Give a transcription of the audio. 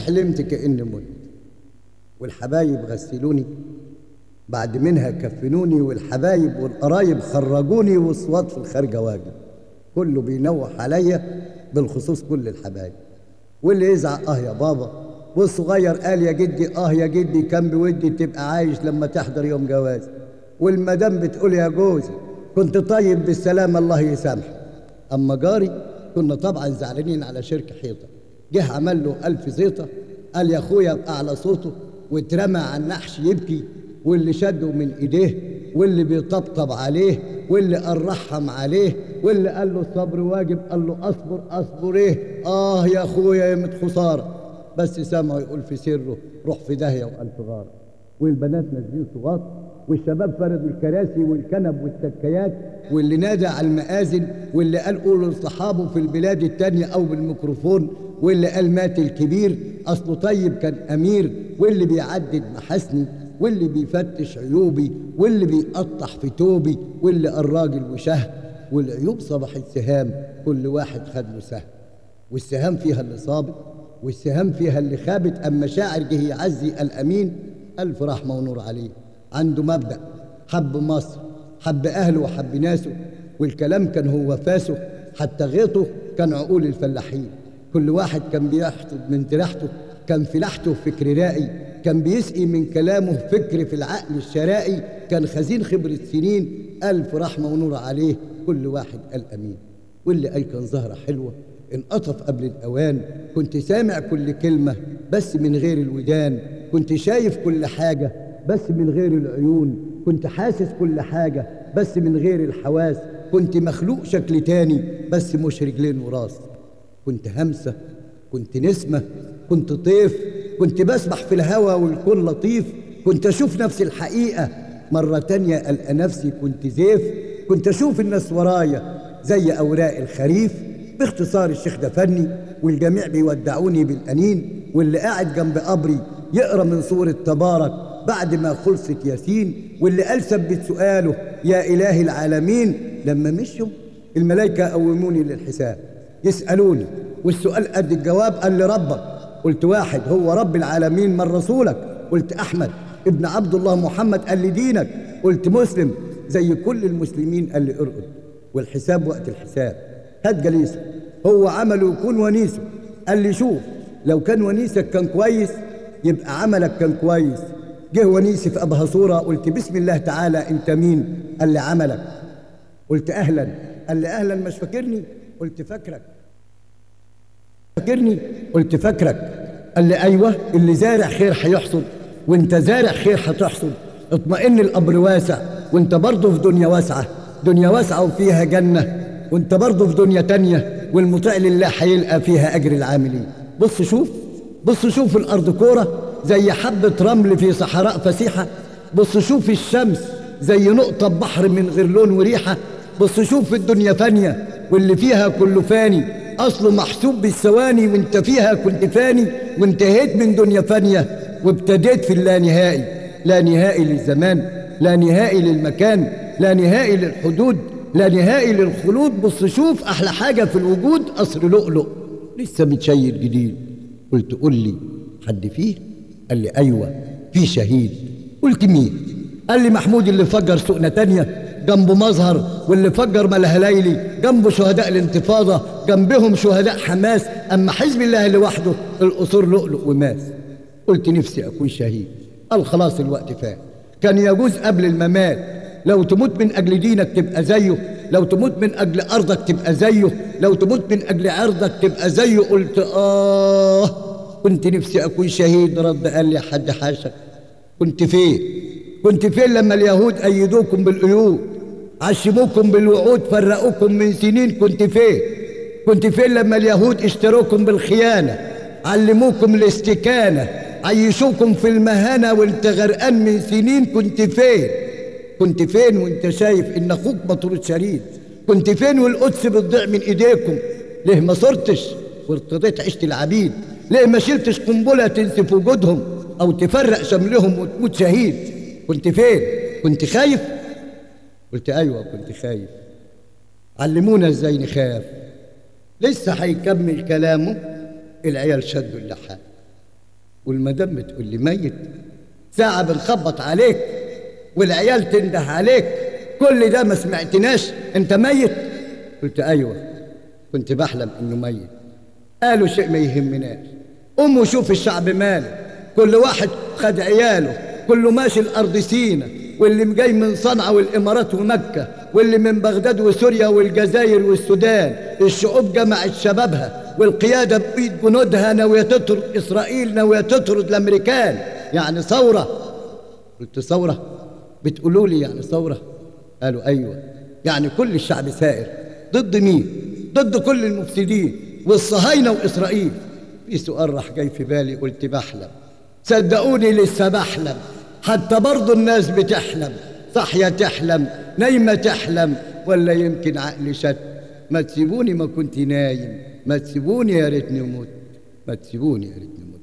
حلمت كأني مت والحبايب غسلوني بعد منها كفنوني والحبايب والقرايب خرجوني والصوات في الخارجة واجب كله بينوح عليا بالخصوص كل الحبايب واللي يزعق اه يا بابا والصغير قال يا جدي اه يا جدي كان بودي تبقى عايش لما تحضر يوم جوازي والمدام بتقول يا جوزي كنت طيب بالسلامة الله يسامحك أما جاري كنا طبعا زعلانين على شركة حيطة جه عمل له ألف زيطة قال يا أخويا بأعلى صوته واترمى على النحش يبكي واللي شده من إيديه واللي بيطبطب عليه واللي قال رحم عليه واللي قال له الصبر واجب قال له أصبر أصبر إيه آه يا أخويا يا مت خسارة بس سامعه يقول في سره روح في داهية وألف غارة والبنات نازلين صغار والشباب فردوا الكراسي والكنب والتكيات واللي نادى على المآذن واللي قال قولوا لصحابه في البلاد التانية أو بالميكروفون واللي قال مات الكبير أصله طيب كان أمير واللي بيعدد محاسني واللي بيفتش عيوبي واللي بيقطع في توبي واللي قال راجل وشه والعيوب صبحت سهام كل واحد خد له سهم والسهام فيها اللي صابت والسهام فيها اللي خابت أما شاعر جه يعزي الأمين ألف رحمة ونور عليه عنده مبدأ حب مصر حب أهله وحب ناسه والكلام كان هو فاسه حتى غيطه كان عقول الفلاحين كل واحد كان بيحصد من تريحته كان فلاحته فكر رائي كان بيسقي من كلامه فكر في العقل الشرائي كان خزين خبرة سنين ألف رحمة ونور عليه كل واحد قال أمين واللي قال كان زهرة حلوة انقطف قبل الأوان كنت سامع كل كلمة بس من غير الودان كنت شايف كل حاجة بس من غير العيون كنت حاسس كل حاجة بس من غير الحواس كنت مخلوق شكل تاني بس مش رجلين وراس كنت همسة كنت نسمة كنت طيف كنت بسبح في الهوا والكل لطيف كنت أشوف نفسي الحقيقة مرة تانية ألقى نفسي كنت زيف كنت أشوف الناس ورايا زي أوراق الخريف باختصار الشيخ ده فني والجميع بيودعوني بالأنين واللي قاعد جنب قبري يقرأ من سورة تبارك بعد ما خلصت ياسين واللي قال ثبت سؤاله يا إله العالمين لما مشوا الملائكة قوموني للحساب يسألوني والسؤال قد الجواب قال لي ربك قلت واحد هو رب العالمين من رسولك قلت أحمد ابن عبد الله محمد قال لي دينك قلت مسلم زي كل المسلمين قال لي ارقد والحساب وقت الحساب هات جليسه هو عمله يكون ونيسه قال لي شوف لو كان ونيسك كان كويس يبقى عملك كان كويس جه ونيسي في أبها صورة قلت بسم الله تعالى أنت مين قال لي عملك قلت أهلا قال لي أهلا مش فاكرني قلت فاكرك فاكرني قلت فاكرك قال لي أيوة اللي زارع خير هيحصد وانت زارع خير هتحصد اطمئن القبر واسع وانت برضه في دنيا واسعة دنيا واسعة وفيها جنة وانت برضه في دنيا تانية والمطيع لله هيلقى فيها أجر العاملين بص شوف بص شوف الأرض كورة زي حبة رمل في صحراء فسيحة بص شوف الشمس زي نقطة بحر من غير لون وريحة بص شوف الدنيا فانية واللي فيها كله فاني أصله محسوب بالثواني وانت فيها كنت فاني وانتهيت من دنيا فانية وابتديت في اللانهائي لا نهائي للزمان لا نهائي للمكان لا نهائي للحدود لا نهائي للخلود بص شوف أحلى حاجة في الوجود قصر لؤلؤ لسه متشيد جديد قلت قول لي حد فيه قال لي أيوة في شهيد قلت مين قال لي محمود اللي فجر سوقنا تانية جنبه مظهر واللي فجر ملهليلي جنبه شهداء الانتفاضة جنبهم شهداء حماس أما حزب الله لوحده القصور لؤلؤ وماس قلت نفسي أكون شهيد قال خلاص الوقت فات كان يجوز قبل الممات لو تموت من أجل دينك تبقى زيه لو تموت من أجل أرضك تبقى زيه لو تموت من أجل عرضك تبقى زيه قلت آه كنت نفسي أكون شهيد رد قال لي حد حاشك كنت فين كنت فين لما اليهود أيدوكم بالقيود عشموكم بالوعود فرقوكم من سنين كنت فين كنت فين لما اليهود اشتروكم بالخيانة علموكم الاستكانة عيشوكم في المهانة وانت غرقان من سنين كنت فين كنت فين وانت شايف ان اخوك مطرود شريد كنت فين والقدس بتضيع من ايديكم ليه ما صرتش وارتضيت عشت العبيد ليه ما شلتش قنبلة تنسف وجودهم او تفرق شملهم وتموت شهيد كنت فين كنت خايف قلت ايوه كنت خايف علمونا ازاي نخاف لسه هيكمل كلامه العيال شدوا اللحام والمدام بتقول لي ميت ساعة بنخبط عليك والعيال تنده عليك كل ده ما سمعتناش انت ميت قلت ايوه كنت بحلم انه ميت قالوا شيء ما يهمناش قوموا شوف الشعب ماله كل واحد خد عياله كله ماشي الارض سينا واللي جاي من صنعاء والامارات ومكه واللي من بغداد وسوريا والجزائر والسودان الشعوب جمعت شبابها والقياده بايد جنودها ناويه تطرد اسرائيل ناويه تطرد الامريكان يعني ثوره قلت ثوره بتقولوا لي يعني ثوره قالوا ايوه يعني كل الشعب سائر ضد مين ضد كل المفسدين والصهاينه واسرائيل في سؤال راح جاي في بالي قلت بحلم صدقوني لسه بحلم حتى برضه الناس بتحلم صحية تحلم نايمة تحلم ولا يمكن عقلي شت ما تسيبوني ما كنت نايم ما تسيبوني يا ريتني مت ما تسيبوني يا ريتني مت